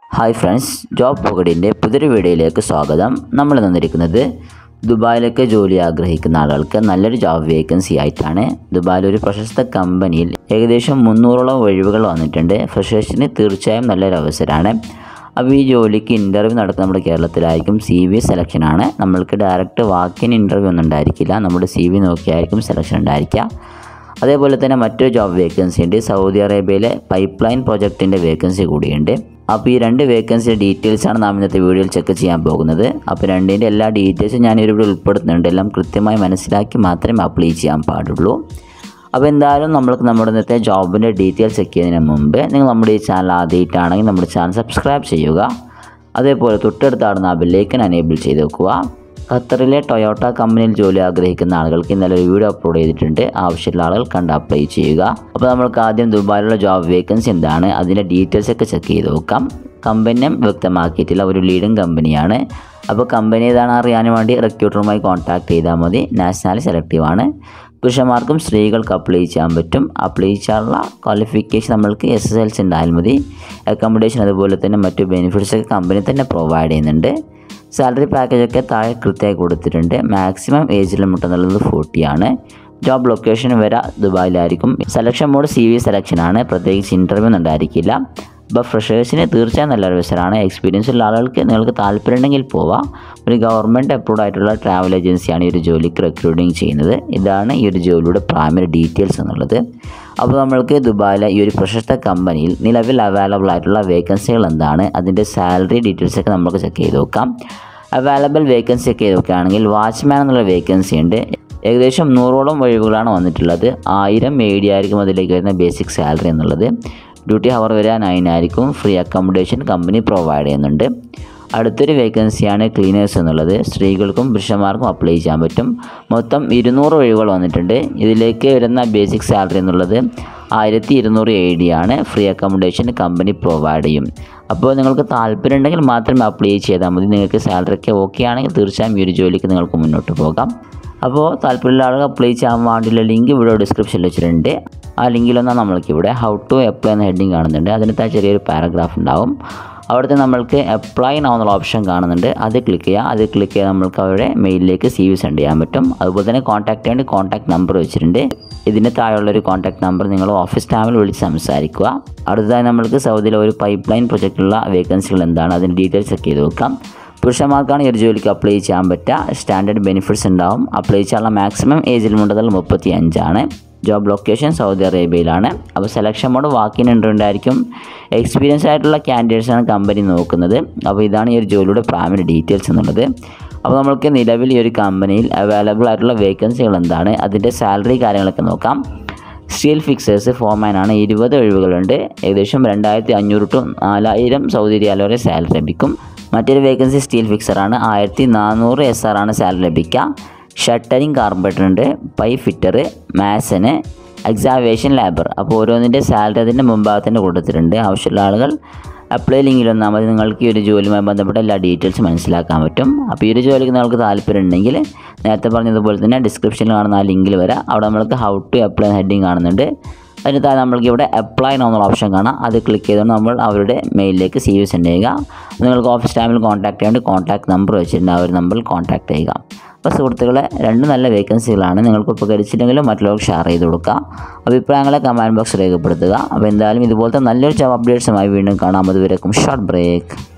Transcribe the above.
hi friends job പോക്കറ്റിൻ്റെ പുതിയൊരു വീഡിയോയിലേക്ക് സ്വാഗതം നമ്മൾ തന്നിരിക്കുന്നത് ദുബായിലൊക്കെ ജോലി ആഗ്രഹിക്കുന്ന ആളുകൾക്ക് നല്ലൊരു ജോബ് വേക്കൻസി ആയിട്ടാണ് ദുബായിൽ ഒരു പ്രശസ്ത കമ്പനിയിൽ ഏകദേശം മുന്നൂറോളം ഒഴിവുകൾ വന്നിട്ടുണ്ട് ഫ്രഷേഴ്സിന് തീർച്ചയായും നല്ലൊരു അവസരമാണ് അപ്പോൾ ഈ ജോലിക്ക് ഇൻ്റർവ്യൂ നടക്കുന്ന നമ്മുടെ കേരളത്തിലായിരിക്കും സി വി സെലക്ഷനാണ് നമ്മൾക്ക് ഡയറക്റ്റ് വാക്കിൻ ഇൻ്റർവ്യൂ ഒന്നും ഉണ്ടായിരിക്കില്ല നമ്മുടെ സി വി നോക്കിയായിരിക്കും സെലക്ഷൻ ഉണ്ടായിരിക്കുക അതേപോലെ തന്നെ മറ്റൊരു ജോബ് വേക്കൻസി ഉണ്ട് സൗദി അറേബ്യയിലെ പൈപ്പ് ലൈൻ പ്രൊജക്റ്റിൻ്റെ വേക്കൻസി കൂടിയുണ്ട് അപ്പോൾ ഈ രണ്ട് വേക്കൻസിയുടെ ഡീറ്റെയിൽസാണ് നാം ഇന്നത്തെ വീഡിയോയിൽ ചെക്ക് ചെയ്യാൻ പോകുന്നത് അപ്പോൾ രണ്ടിൻ്റെ എല്ലാ ഡീറ്റെയിൽസും ഞാൻ ഇവിടെ ഉൾപ്പെടുത്തുന്നുണ്ട് എല്ലാം കൃത്യമായി മനസ്സിലാക്കി മാത്രമേ അപ്ലൈ ചെയ്യാൻ പാടുള്ളൂ അപ്പോൾ എന്തായാലും നമ്മൾക്ക് നമ്മുടെ ഇന്നത്തെ ജോബിൻ്റെ ഡീറ്റെയിൽസ് ചെക്ക് ചെയ്യുന്നതിന് മുമ്പ് നിങ്ങൾ നമ്മുടെ ഈ ചാനൽ ആദ്യമായിട്ടാണെങ്കിൽ നമ്മുടെ ചാനൽ സബ്സ്ക്രൈബ് ചെയ്യുക അതേപോലെ തൊട്ടടുത്താടുന്ന ആ ബെല്ലൈക്കൻ എനേബിൾ ചെയ്ത് വെക്കുക ഖത്തറിലെ ടൊയോട്ട കമ്പനിയിൽ ജോലി ആഗ്രഹിക്കുന്ന ആളുകൾക്ക് ഇന്നലെ ഒരു വീഡിയോ അപ്ലോഡ് ചെയ്തിട്ടുണ്ട് ആവശ്യമുള്ള ആളുകൾ കണ്ട് അപ്ലൈ ചെയ്യുക അപ്പോൾ നമ്മൾക്ക് ആദ്യം ദുബായിലുള്ള ജോബ് വേക്കൻസി എന്താണ് അതിൻ്റെ ഡീറ്റെയിൽസ് ഒക്കെ ചെക്ക് ചെയ്ത് നോക്കാം കമ്പനിയും വ്യക്തമാക്കിയിട്ടില്ല ഒരു ലീഡിംഗ് കമ്പനിയാണ് അപ്പോൾ കമ്പനി ഏതാണ് അറിയാൻ വേണ്ടി റിക്രൂട്ടറുമായി കോൺടാക്ട് ചെയ്താൽ മതി നാഷണൽ സെലക്റ്റീവ് ആണ് പുരുഷന്മാർക്കും സ്ത്രീകൾക്ക് അപ്ലൈ ചെയ്യാൻ പറ്റും അപ്ലൈ ചെയ്യാനുള്ള ക്വാളിഫിക്കേഷൻ നമ്മൾക്ക് എസ് എസ് എൽ സി ഉണ്ടായാൽ മതി അക്കോമഡേഷൻ അതുപോലെ തന്നെ മറ്റു ബെനിഫിറ്റ്സ് ഒക്കെ കമ്പനി തന്നെ പ്രൊവൈഡ് ചെയ്യുന്നുണ്ട് സാലറി പാക്കേജൊക്കെ താഴെ കൃത്യമായി കൊടുത്തിട്ടുണ്ട് മാക്സിമം ഏജ് ലിമിറ്റ് എന്നുള്ളത് ഫോർട്ടിയാണ് ജോബ് ലൊക്കേഷൻ വരെ ദുബായിലായിരിക്കും സെലക്ഷൻ മോഡ് സി വി സെലക്ഷനാണ് പ്രത്യേകിച്ച് ഇൻ്റർവ്യൂ ഒന്നും ഉണ്ടായിരിക്കില്ല അപ്പോൾ ഫ്രഷേഴ്സിന് തീർച്ചയായും നല്ലൊരു അവസരമാണ് എക്സ്പീരിയൻസ് ഉള്ള ആളുകൾക്ക് നിങ്ങൾക്ക് താല്പര്യമുണ്ടെങ്കിൽ പോവാം ഒരു ഗവൺമെൻറ് അപ്രൂവ്ഡ് ആയിട്ടുള്ള ട്രാവൽ ഏജൻസിയാണ് ഈ ഒരു ജോലിക്ക് റിക്രൂട്ടിങ് ചെയ്യുന്നത് ഇതാണ് ഈ ഒരു ജോലിയുടെ പ്രൈമറി ഡീറ്റെയിൽസ് എന്നുള്ളത് അപ്പോൾ നമ്മൾക്ക് ദുബായിലെ ഈ ഒരു പ്രശസ്ത കമ്പനിയിൽ നിലവിൽ അവൈലബിൾ ആയിട്ടുള്ള വേക്കൻസികൾ എന്താണ് അതിൻ്റെ സാലറി ഡീറ്റെയിൽസ് ഒക്കെ നമുക്ക് ചെക്ക് ചെയ്ത് നോക്കാം അവൈലബിൾ വേക്കൻസി ഒക്കെ നോക്കുകയാണെങ്കിൽ വാച്ച്മാൻ എന്നുള്ള വേക്കൻസി ഉണ്ട് ഏകദേശം നൂറോളം ഒഴിവുകളാണ് വന്നിട്ടുള്ളത് ആയിരം മേടിയായിരിക്കും അതിലേക്ക് വരുന്ന ബേസിക് സാലറി എന്നുള്ളത് ഡ്യൂട്ടി ഹവർ വരെ നയൻ ആയിരിക്കും ഫ്രീ അക്കോമഡേഷൻ കമ്പനി പ്രൊവൈഡ് ചെയ്യുന്നുണ്ട് അടുത്തൊരു വേക്കൻസിയാണ് ക്ലീനേഴ്സ് എന്നുള്ളത് സ്ത്രീകൾക്കും പുരുഷന്മാർക്കും അപ്ലൈ ചെയ്യാൻ പറ്റും മൊത്തം ഇരുന്നൂറ് ഒഴിവുകൾ വന്നിട്ടുണ്ട് ഇതിലേക്ക് വരുന്ന ബേസിക് സാലറി എന്നുള്ളത് ആയിരത്തി ഇരുന്നൂറ് എ ഡി ആണ് ഫ്രീ അക്കോമഡേഷൻ കമ്പനി പ്രൊവൈഡ് ചെയ്യും അപ്പോൾ നിങ്ങൾക്ക് താല്പര്യം ഉണ്ടെങ്കിൽ മാത്രമേ അപ്ലൈ ചെയ്താൽ മതി നിങ്ങൾക്ക് സാലറി ഒക്കെ ഓക്കെ ആണെങ്കിൽ തീർച്ചയായും ഈ ഒരു ജോലിക്ക് നിങ്ങൾക്ക് മുന്നോട്ട് പോകാം അപ്പോൾ താല്പര്യമുള്ള ആളുകൾ അപ്ലൈ ചെയ്യാൻ വേണ്ടിയുള്ള ലിങ്ക് ഇവിടെ ഡിസ്ക്രിപ്ഷനിൽ വെച്ചിട്ടുണ്ട് ആ ലിങ്കിലൊന്നാണ് നമ്മൾക്ക് ഇവിടെ ഹൗ ടു അപ്ലൈ എന്ന ഹെഡിങ് കാണുന്നുണ്ട് അതിനകത്ത് ആ ചെറിയൊരു പാരഗ്രാഫ് ഉണ്ടാവും അവിടുത്തെ നമ്മൾക്ക് അപ്ലൈ എന്നുള്ള ഓപ്ഷൻ കാണുന്നുണ്ട് അത് ക്ലിക്ക് ചെയ്യുക അത് ക്ലിക്ക് ചെയ്താൽ നമ്മൾക്ക് അവരുടെ മെയിലിലേക്ക് സി വി സെൻഡ് ചെയ്യാൻ പറ്റും അതുപോലെ തന്നെ കോൺടാക്ട് ചെയ്യേണ്ട കോൺടാക്ട് നമ്പർ വെച്ചിട്ടുണ്ട് ഇതിന് താഴെയുള്ളൊരു കോൺടാക്ട് നമ്പർ നിങ്ങൾ ഓഫീസ് സ്റ്റാഫിൽ വിളിച്ച് സംസാരിക്കുക അടുത്തതായി നമ്മൾക്ക് സൗദിയിലെ ഒരു പൈപ്പ് ലൈൻ പ്രൊജക്റ്റിലുള്ള വേക്കൻസികൾ എന്താണ് അതിൻ്റെ ഡീറ്റെയിൽസ് ചെക്ക് ചെയ്ത് നോക്കാം പുരുഷന്മാർക്കാണ് ഈ ഒരു ജോലിക്ക് അപ്ലൈ ചെയ്യാൻ പറ്റുക സ്റ്റാൻഡേർഡ് ബെനിഫിറ്റ്സ് ഉണ്ടാവും അപ്ലൈ ചെയ്യാനുള്ള മാക്സിമം ഏജ് ലിമിറ്റ് മുപ്പത്തി അഞ്ചാണ് ജോബ് ലൊക്കേഷൻ സൗദി അറേബ്യയിലാണ് അപ്പോൾ സെലക്ഷൻ മോഡ് വാക്കിൻ ഇൻ്റർവ്യൂ ഉണ്ടായിരിക്കും എക്സ്പീരിയൻസ് ആയിട്ടുള്ള ക്യാൻഡിഡേറ്റ്സാണ് കമ്പനി നോക്കുന്നത് അപ്പോൾ ഇതാണ് ഈ ഒരു ജോലിയുടെ പ്രാൈമറി ഡീറ്റെയിൽസ് എന്നുള്ളത് അപ്പോൾ നമ്മൾക്ക് നിലവിൽ ഈ ഒരു കമ്പനിയിൽ അവൈലബിൾ ആയിട്ടുള്ള വേക്കൻസികൾ എന്താണ് അതിൻ്റെ സാലറി കാര്യങ്ങളൊക്കെ നോക്കാം സ്റ്റീൽ ഫിക്സേഴ്സ് ഫോർമാനാണ് ഇരുപത് ഒഴിവുകളുണ്ട് ഏകദേശം രണ്ടായിരത്തി അഞ്ഞൂറ് ടു നാലായിരം സൗദി റിയാൽ വരെ സാലറി ലഭിക്കും മറ്റൊരു വേക്കൻസി സ്റ്റീൽ ഫിക്സറാണ് ആയിരത്തി നാനൂറ് എസ് ആർ ആണ് സാലറി ലഭിക്കുക ഷട്ടറിങ് കാർബറേറ്റർ ഉണ്ട് pipe fitter mason excavation labour അപ്പോൾ ഓരോന്നിൻ്റെ സാലറി അതിൻ്റെ മുമ്പാകത്തന്നെ കൊടുത്തിട്ടുണ്ട് ആവശ്യമുള്ള ആളുകൾ അപ്ലൈ ലിങ്കിൽ വന്നാൽ മതി നിങ്ങൾക്ക് ഈ ഒരു ജോലിയുമായി ബന്ധപ്പെട്ട എല്ലാ ഡീറ്റെയിൽസും മനസ്സിലാക്കാൻ പറ്റും അപ്പോൾ ഈ ഒരു ജോലിക്ക് നിങ്ങൾക്ക് താല്പര്യം ഉണ്ടെങ്കിൽ നേരത്തെ പറഞ്ഞതുപോലെ തന്നെ ഡിസ്ക്രിപ്ഷനിൽ കാണുന്ന ആ ലിങ്കിൽ വരാം അവിടെ നമ്മൾക്ക് ഹൗ ടു അപ്ലൈ ഹെഡിങ് കാണുന്നുണ്ട് അതിന് താഴെ നമ്മൾക്ക് ഇവിടെ അപ്ലൈ എന്നുള്ള ഓപ്ഷൻ കാണാം അത് ക്ലിക്ക് ചെയ്തുകൊണ്ട് നമ്മൾ അവരുടെ മെയിലിലേക്ക് സി വി സെൻഡ് ചെയ്യുക നിങ്ങൾക്ക് ഓഫീസ് ടൈമിൽ കോൺടാക്ട് ചെയ്യേണ്ട കോൺടാക്ട് നമ്പർ വെച്ചിട്ടുണ്ട് ആ ഒരു നമ്പറിൽ കോൺടാക്ട് ചെയ്യുക അപ്പോൾ സുഹൃത്തുക്കളെ രണ്ട് നല്ല വേക്കൻസികളാണ് നിങ്ങൾക്ക് ഉപകരിച്ചില്ലെങ്കിലും മറ്റുള്ളവർക്ക് ഷെയർ ചെയ്ത് കൊടുക്കുക അഭിപ്രായങ്ങളെ കമൻറ്റ് ബോക്സ് രേഖപ്പെടുത്തുക അപ്പോൾ എന്തായാലും ഇതുപോലത്തെ നല്ലൊരു ജോബ് അപ്ഡേറ്റ്സുമായി വീണ്ടും കാണാം അതുവരേക്കും ഷോർട്ട് ബ്രേക്ക്